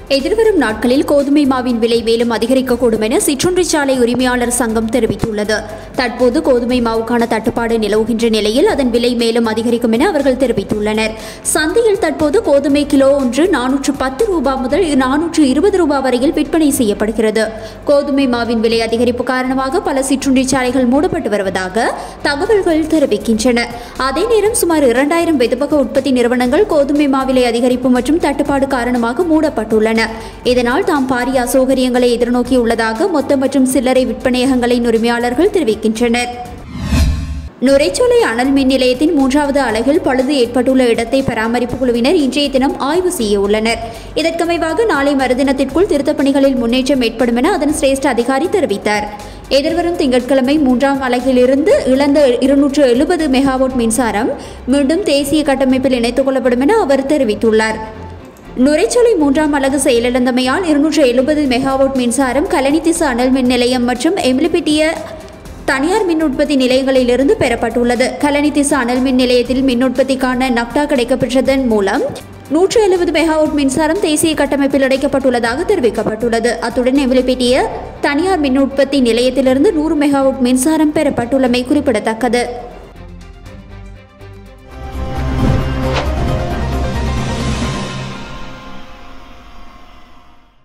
எதிர்வரும் நாட்களில் கோதுமை மாவின் விலை மேலும் அதிகரிக்கக்கூடும் என சிற்றுண்டிச்சாலை உரிமையாளர் சங்கம் தெரிவித்துள்ளது தற்போது கோதுமை மாவுக்கான தட்டுப்பாடு நிலவுகின்ற நிலையில் அதன் விலை மேலும் அதிகரிக்கும் என அவர்கள் தெரிவித்துள்ளனர் சந்தையில் தற்போது கோதுமை கிலோ ஒன்று நானூற்று பத்து ரூபாய் முதல் நானூற்று இருபது ரூபாய் வரையில் விற்பனை செய்யப்படுகிறது கோதுமை மாவின் விலை அதிகரிப்பு காரணமாக பல சிற்றுண்டிச்சாலைகள் மூடப்பட்டு வருவதாக தகவல்கள் தெரிவிக்கின்றன அதே நேரம் சுமார் இரண்டாயிரம் வெதுப்பக உற்பத்தி நிறுவனங்கள் கோதுமை மாவிலை அதிகரிப்பு மற்றும் தட்டுப்பாடு காரணமாக மூடப்பட்டுள்ளன இதனால் தாம் பாரிய அசௌகரியங்களை எதிர்நோக்கியுள்ளதாக மொத்த மற்றும் சில்லறை விற்பனையகங்களின் உரிமையாளர்கள் தெரிவிக்கின்றனர் நுரைச்சோலை அனல் மின் நிலையத்தின் மூன்றாவது அலகில் பழுது ஏற்பட்டுள்ள இடத்தை பராமரிப்பு குழுவினர் இன்றைய தினம் ஆய்வு செய்ய உள்ளனர் இதற்கமைவாக நாளை மறுதினத்திற்குள் திருத்தப் பணிகளில் முன்னேற்றம் ஏற்படும் என அதன் சிரேஷ்ட அதிகாரி தெரிவித்தார் எதிர்வரும் திங்கட்கிழமை மூன்றாம் அலகிலிருந்து இழந்த இருநூற்று எழுபது மெகாவாட் மின்சாரம் மீண்டும் தேசிய கட்டமைப்பில் இணைத்துக் கொள்ளப்படும் என அவர் தெரிவித்துள்ளார் நுரைச்சோலை மூன்றாம் அலகு செயலிழந்தமையால் இருநூற்று எழுபது மெகாவாட் மின்சாரம் கலனிதிசு அனல் மின் நிலையம் மற்றும் எம்லிபிட்டிய தனியார் மின் உற்பத்தி நிலையங்களிலிருந்து பெறப்பட்டுள்ளது கலனிதிசு அனல் மின் நிலையத்தில் மின் உற்பத்திக்கான நப்டா கிடைக்கப்பெற்றதன் மூலம் நூற்று எழுபது மெகாவாட் மின்சாரம் தேசிய கட்டமைப்பில் இணைக்கப்பட்டுள்ளதாக தெரிவிக்கப்பட்டுள்ளது அத்துடன் எம்லிபிட்டிய தனியார் மின் உற்பத்தி நிலையத்திலிருந்து நூறு மெகாவாட் மின்சாரம் பெறப்பட்டுள்ளமை குறிப்பிடத்தக்கது